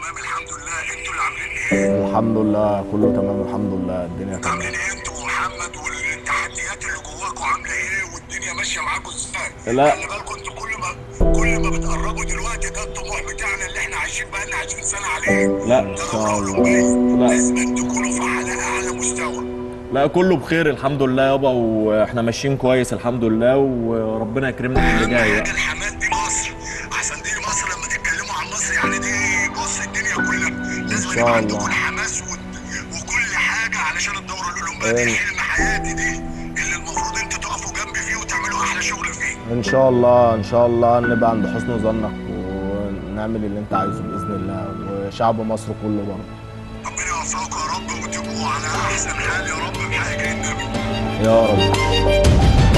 تمام الحمد لله انتوا اللي عاملين ايه الحمد لله كله تمام الحمد لله الدنيا تمام عاملين ايه انتوا ومحمد والتحديات اللي جواكوا عامله ايه والدنيا ماشيه معاكوا ازاي لا. خلي بالكم انتوا كل ما كل ما بتقربوا دلوقتي ده الطموح بتاعنا اللي احنا عايشين بقالنا 20 سنه عليه لا ده ان شاء دورة الله أولمبية. لا. لازم تكونوا في على اعلى مستوى لا كله بخير الحمد لله يابا واحنا ماشيين كويس الحمد لله وربنا يكرمنا في اللي اهم جاي حاجه الحماس دي مصر احسن دي مصر لما تتكلموا عن مصر يعني دي بص الدنيا كلها لازم شاء يبقى الله. عندكم حماس و... وكل حاجه علشان الدوره الاولمبيه دي إيه. حلم حياتي دي اللي المفروض انتوا تقفوا جنبي فيه وتعملوا احلى شغل فيه ان شاء الله ان شاء الله نبقى عند حسن ظنك ونعمل اللي انت عايزه باذن الله وشعب مصر كله برضه ربنا يوفقكم يا رب وتبقوا على احسن حال يا رب بحق النبي يا رب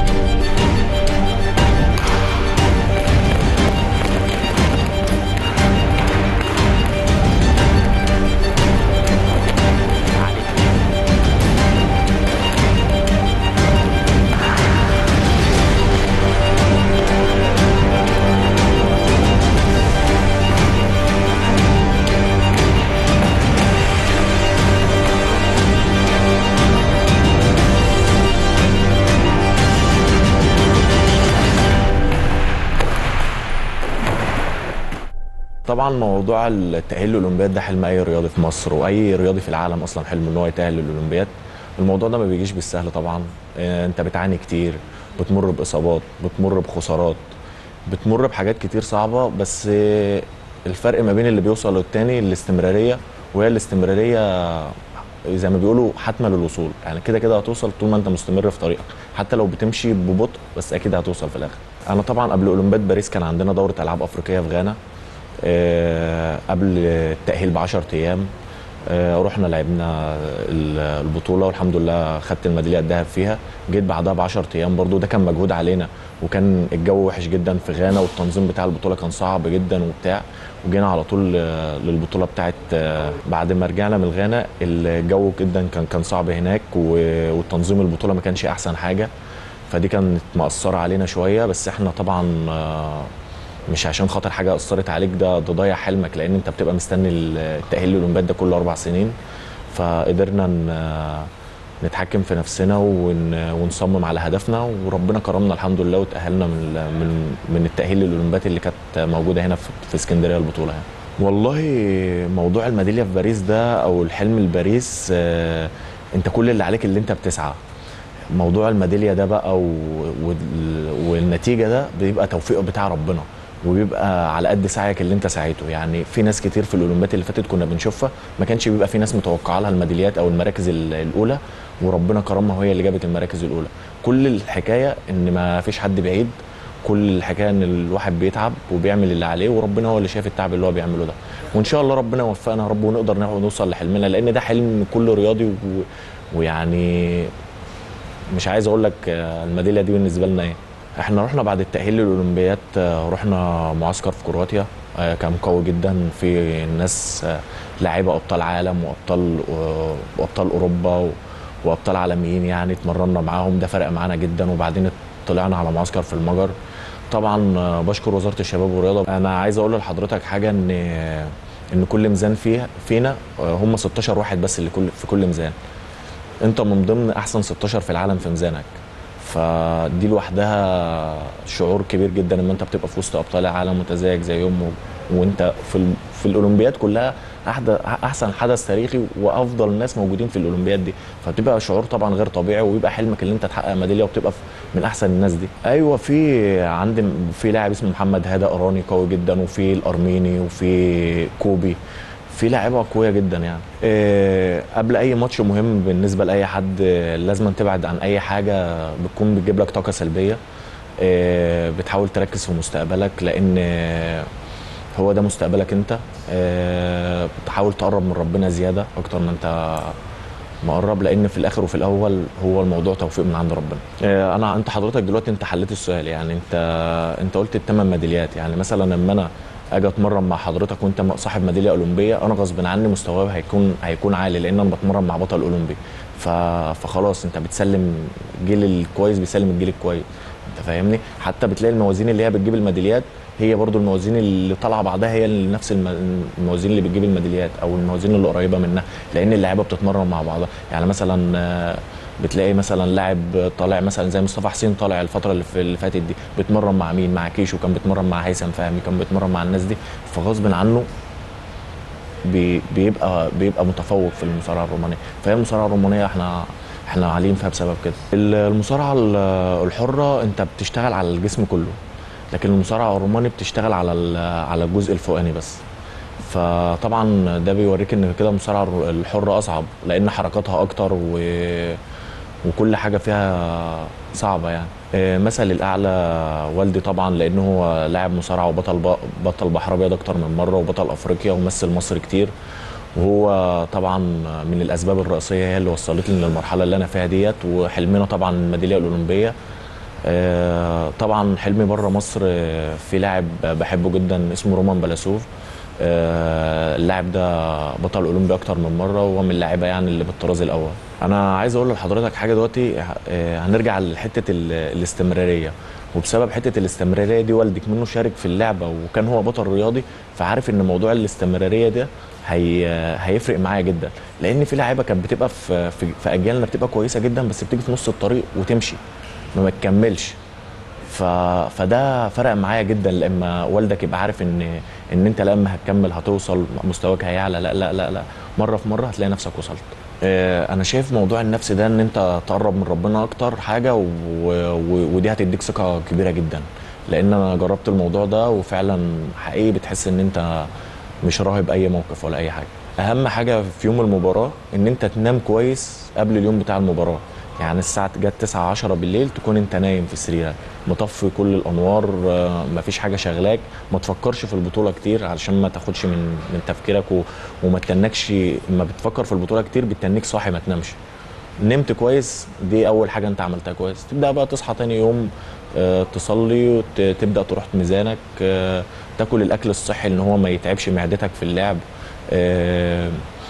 طبعا موضوع التأهيل للأولمبياد ده حلم أي رياضي في مصر وأي رياضي في العالم أصلا حلم إن هو يتأهل للأولمبياد الموضوع ده ما بيجيش بالسهل طبعا آه، أنت بتعاني كتير بتمر بإصابات بتمر بخسارات بتمر بحاجات كتير صعبة بس آه، الفرق ما بين اللي بيوصل للتاني الاستمرارية وهي الاستمرارية زي ما بيقولوا حتمة للوصول يعني كده كده هتوصل طول ما انت مستمر في طريقك حتى لو بتمشي ببطء بس اكيد هتوصل في الاخر انا طبعا قبل اولمبياد باريس كان عندنا دورة العاب افريقية في غانا آه، قبل التأهيل ب 10 أيام آه، رحنا لعبنا ال- البطولة والحمد لله خدت الميدالية الذهب فيها جيت بعدها ب 10 أيام برضو ده كان مجهود علينا وكان الجو وحش جدا في غانا والتنظيم بتاع البطولة كان صعب جدا وبتاع وجينا على طول آه، للبطولة بتاعت آه، بعد ما رجعنا من غانا الجو جدا كان كان صعب هناك و- والتنظيم البطولة ما كانش أحسن حاجة فدي كانت مأثرة علينا شوية بس احنا طبعا آه، مش عشان خاطر حاجه اثرت عليك ده ده ضيع حلمك لان انت بتبقى مستني التاهيل للاولمبياد ده كل اربع سنين فقدرنا ن- نتحكم في نفسنا ون- ونصمم على هدفنا وربنا كرمنا الحمد لله وتاهلنا من ال- من من التاهيل للاولمبياد اللي كانت موجوده هنا في في اسكندريه البطوله يعني. والله موضوع الميداليه في باريس ده او الحلم لباريس آه، انت كل اللي عليك اللي انت بتسعى موضوع الميداليه ده بقى و... وال- والنتيجه ده بيبقى توفيق بتاع ربنا وبيبقى على قد سعيك اللي انت سعيته يعني في ناس كتير في الاولمبياد اللي فاتت كنا بنشوفها ما كانش بيبقى في ناس متوقعه لها الميداليات او المراكز ال- الاولى وربنا كرمها وهي اللي جابت المراكز الاولى كل الحكايه ان ما فيش حد بعيد كل الحكايه ان الواحد بيتعب وبيعمل اللي عليه وربنا هو اللي شايف التعب اللي هو بيعمله ده وان شاء الله ربنا يوفقنا يا رب ونقدر نوصل لحلمنا لان ده حلم كل رياضي و... ويعني مش عايز اقول لك آه، الميداليه دي بالنسبه لنا ايه احنا رحنا بعد التاهيل للاولمبياد آه، رحنا معسكر في كرواتيا آه، كان قوي جدا في ناس آه، لاعيبه ابطال عالم وابطال آه، وابطال اوروبا و- وابطال عالميين يعني اتمرنا معاهم ده فرق معانا جدا وبعدين طلعنا على معسكر في المجر طبعا آه، بشكر وزاره الشباب والرياضه انا عايز اقول لحضرتك حاجه ان ان كل ميزان فيها فينا آه، هم 16 واحد بس اللي كل في كل ميزان انت من ضمن احسن 16 في العالم في ميزانك فدي لوحدها شعور كبير جدا لما انت بتبقى في وسط ابطال العالم وتزايك زيهم و- وانت في ال... في الاولمبياد كلها أحد... احسن حدث تاريخي وافضل ناس موجودين في الاولمبياد دي فبتبقى شعور طبعا غير طبيعي ويبقى حلمك اللي انت تحقق ميداليه وبتبقى في- من احسن الناس دي ايوه في عندي في لاعب اسمه محمد هادي اراني قوي جدا وفي الارميني وفي كوبي في لاعيبه قويه جدا يعني إيه قبل اي ماتش مهم بالنسبه لاي حد آه، لازم تبعد عن اي حاجه بتكون بتجيب لك طاقه سلبيه إيه بتحاول تركز في مستقبلك لان آه، هو ده مستقبلك انت إيه بتحاول تقرب من ربنا زياده اكتر ما انت مقرب لان في الاخر وفي الاول هو الموضوع توفيق من عند ربنا إيه انا انت حضرتك دلوقتي انت حليت السؤال يعني انت انت قلت الثمان ميداليات يعني مثلا لما انا اجي اتمرن مع حضرتك وانت صاحب ميداليه اولمبيه انا غصب عني مستواي هيكون هيكون عالي لان انا بتمرن مع بطل اولمبي ف... فخلاص انت بتسلم الجيل الكويس بيسلم الجيل الكويس انت فاهمني حتى بتلاقي الموازين اللي هي بتجيب الميداليات هي برضو الموازين اللي طالعه بعدها هي اللي نفس الم- الموازين اللي بتجيب الميداليات او الموازين اللي قريبه منها لان اللعيبه بتتمرن مع بعضها يعني مثلا آه، بتلاقي مثلا لاعب طالع مثلا زي مصطفى حسين طالع الفتره اللي في- اللي فاتت دي بيتمرن مع مين مع كيشو كان بيتمرن مع هيثم فهمي كان بيتمرن مع الناس دي فغصب عنه بي- بيبقى بيبقى متفوق في المصارعه الرومانيه فهي المصارعه الرومانيه احنا احنا عاليين فيها بسبب كده ال- المصارعه ال- الحره انت بتشتغل على الجسم كله لكن المصارعه الروماني بتشتغل على ال- على الجزء الفوقاني بس فطبعا ده بيوريك ان كده المصارعه الر- الحره اصعب لان حركاتها اكتر و وكل حاجه فيها صعبه يعني آه، مثل الاعلى والدي طبعا لانه هو لاعب مصارعه وبطل ب- بطل بحر ابيض اكتر من مره وبطل افريقيا ومثل مصر كتير وهو طبعا من الاسباب الرئيسيه هي اللي وصلتني للمرحله اللي انا فيها ديت وحلمنا طبعا الميداليه الاولمبيه آه، طبعا حلمي بره مصر آه، في لاعب بحبه جدا اسمه رومان بلاسوف آه، اللاعب ده بطل اولمبي اكتر من مره وهو من اللعيبه يعني اللي بالطراز الاول انا عايز اقول لحضرتك حاجه دلوقتي آه، هنرجع لحته ال- الاستمراريه وبسبب حته الاستمراريه دي والدك منه شارك في اللعبه وكان هو بطل رياضي فعارف ان موضوع الاستمراريه ده هي هيفرق معايا جدا لان في لعيبه كانت بتبقى في في, في اجيالنا بتبقى كويسه جدا بس بتيجي في نص الطريق وتمشي ما بتكملش ف... فده فرق معايا جدا لما والدك يبقى عارف ان ان انت لما هتكمل هتوصل مستواك هيعلى لا لا لا لا مره في مره هتلاقي نفسك وصلت آه، انا شايف موضوع النفس ده ان انت تقرب من ربنا اكتر حاجه و... و... ودي هتديك ثقه كبيره جدا لان انا جربت الموضوع ده وفعلا حقيقي بتحس ان انت مش راهب اي موقف ولا اي حاجه اهم حاجه في يوم المباراه ان انت تنام كويس قبل اليوم بتاع المباراه يعني الساعه جت 9 10 بالليل تكون انت نايم في سريرك مطفي كل الانوار آه، مفيش حاجه شغلاك ما تفكرش في البطوله كتير علشان ما تاخدش من من تفكيرك و... وما تتنكش اما بتفكر في البطوله كتير بتتنك صاحي ما تنامش نمت كويس دي اول حاجه انت عملتها كويس تبدا بقى تصحى تاني يوم آه، تصلي وتبدا تروح ميزانك آه، تاكل الاكل الصحي ان هو ما يتعبش معدتك في اللعب آه،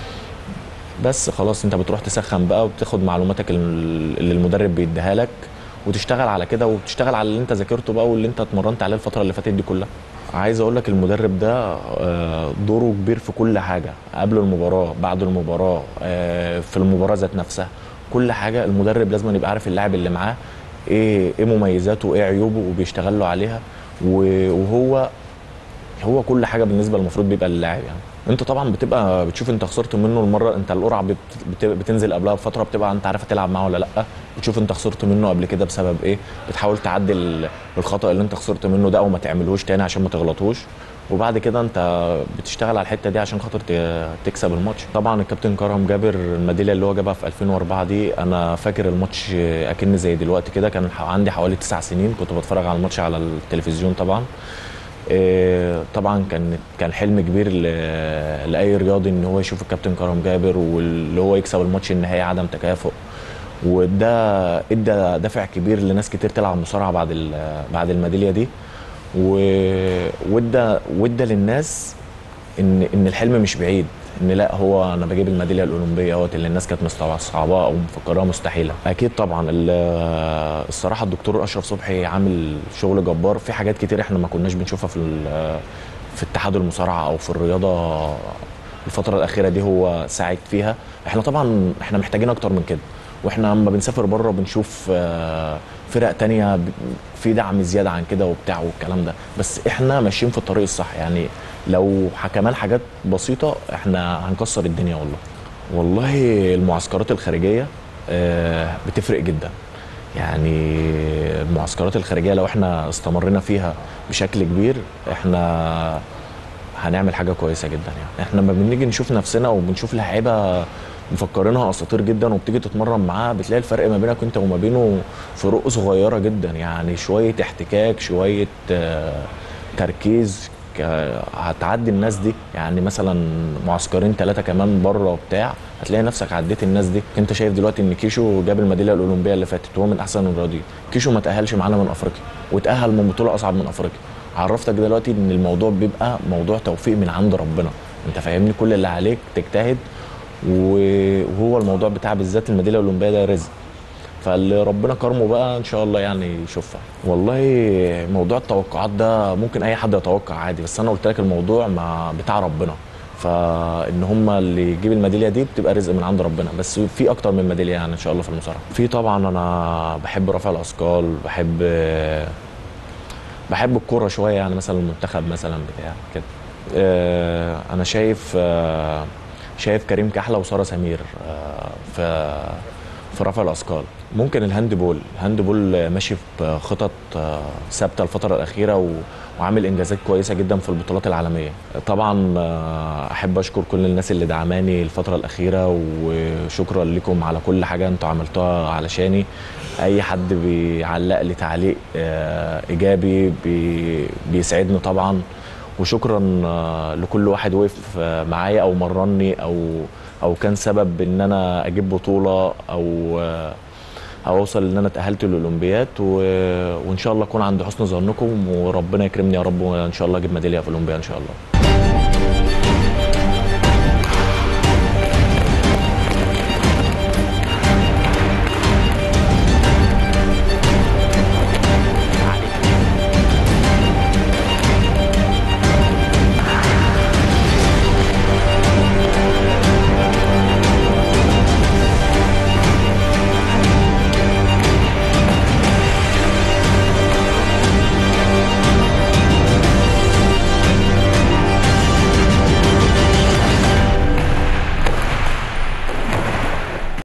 بس خلاص انت بتروح تسخن بقى وبتاخد معلوماتك ال- اللي المدرب بيديها لك وتشتغل على كده وتشتغل على اللي انت ذاكرته بقى واللي انت اتمرنت عليه الفتره اللي فاتت دي كلها عايز اقول لك المدرب ده آه، دوره كبير في كل حاجه قبل المباراه بعد المباراه آه، في المباراه ذات نفسها كل حاجه المدرب لازم يبقى عارف اللاعب اللي معاه ايه ايه مميزاته وايه عيوبه وبيشتغل له عليها و- وهو هو كل حاجه بالنسبه المفروض بيبقى للاعب يعني انت طبعا بتبقى بتشوف انت خسرت منه المره انت القرعه بت- بت- بتنزل قبلها بفتره بتبقى انت عارف هتلعب معاه ولا لا بتشوف انت خسرت منه قبل كده بسبب ايه بتحاول تعدل الخطا اللي انت خسرت منه ده او ما تعملهوش تاني عشان ما تغلطوش وبعد كده انت بتشتغل على الحته دي عشان خاطر ت- تكسب الماتش طبعا الكابتن كرم جابر الميداليه اللي هو جابها في 2004 دي انا فاكر الماتش اكن زي دلوقتي كده كان عندي حوالي تسع سنين كنت بتفرج على الماتش على التلفزيون طبعا آه، طبعا كان كان حلم كبير ل- لاي رياضي ان هو يشوف الكابتن كرم جابر واللي هو يكسب الماتش النهائي عدم تكافؤ وده ادى دافع كبير لناس كتير تلعب مصارعه بعد ال- بعد الميداليه دي و- وادى وادى للناس ان ان الحلم مش بعيد ان لا هو انا بجيب الميداليه الاولمبيه اهوت اللي الناس كانت مستصعباها او مفكراها مستحيله اكيد طبعا ال- الصراحه الدكتور اشرف صبحي عامل شغل جبار في حاجات كتير احنا ما كناش بنشوفها في ال- في اتحاد المصارعه او في الرياضه الفتره الاخيره دي هو ساعد فيها احنا طبعا احنا محتاجين اكتر من كده واحنا لما بنسافر بره بنشوف آه، فرق تانية ب- في دعم زياده عن كده وبتاع والكلام ده بس احنا ماشيين في الطريق الصح يعني لو ح- كمان حاجات بسيطه احنا هنكسر الدنيا والله والله المعسكرات الخارجيه آه، بتفرق جدا يعني المعسكرات الخارجيه لو احنا استمرينا فيها بشكل كبير احنا هنعمل حاجه كويسه جدا يعني احنا لما بنيجي نشوف نفسنا وبنشوف لعيبه مفكرينها اساطير جدا وبتيجي تتمرن معاه بتلاقي الفرق ما بينك انت وما بينه فروق صغيره جدا يعني شويه احتكاك شويه آه، تركيز ك- هتعدي الناس دي يعني مثلا معسكرين ثلاثه كمان بره وبتاع هتلاقي نفسك عديت الناس دي انت شايف دلوقتي ان كيشو جاب الميداليه الاولمبيه اللي فاتت وهو من احسن الرياضيين كيشو ما تاهلش معانا من افريقيا واتاهل من بطوله اصعب من افريقيا عرفتك دلوقتي ان الموضوع بيبقى موضوع توفيق من عند ربنا انت فاهمني كل اللي عليك تجتهد و- وهو الموضوع بتاع بالذات الميداليه الاولمبيه ده رزق فاللي ربنا كرمه بقى ان شاء الله يعني يشوفها والله موضوع التوقعات ده ممكن اي حد يتوقع عادي بس انا قلت لك الموضوع مع بتاع ربنا فان هم اللي يجيب الميداليه دي بتبقى رزق من عند ربنا بس في اكتر من ميداليه يعني ان شاء الله في المصارعه في طبعا انا بحب رفع الاثقال بحب بحب الكوره شويه يعني مثلا المنتخب مثلا بتاع كده آه، انا شايف آه، شايف كريم كحله وساره سمير آه، في في رفع الاثقال ممكن الهاند بول الهاند بول ماشي بخطط آه، ثابته الفتره الاخيره و وعامل انجازات كويسه جدا في البطولات العالميه طبعا آه، احب اشكر كل الناس اللي دعماني الفتره الاخيره وشكرا لكم على كل حاجه انتوا عملتوها علشاني اي حد بيعلق لي تعليق آه، ايجابي بي- بيسعدني طبعا وشكرا آه، لكل واحد وقف آه، معايا او مرني او او كان سبب ان انا اجيب بطوله او آه، او اوصل ان انا اتاهلت للاولمبياد و... وان شاء الله اكون عند حسن ظنكم وربنا يكرمني يا رب وان شاء الله اجيب ميداليه في الاولمبياد ان شاء الله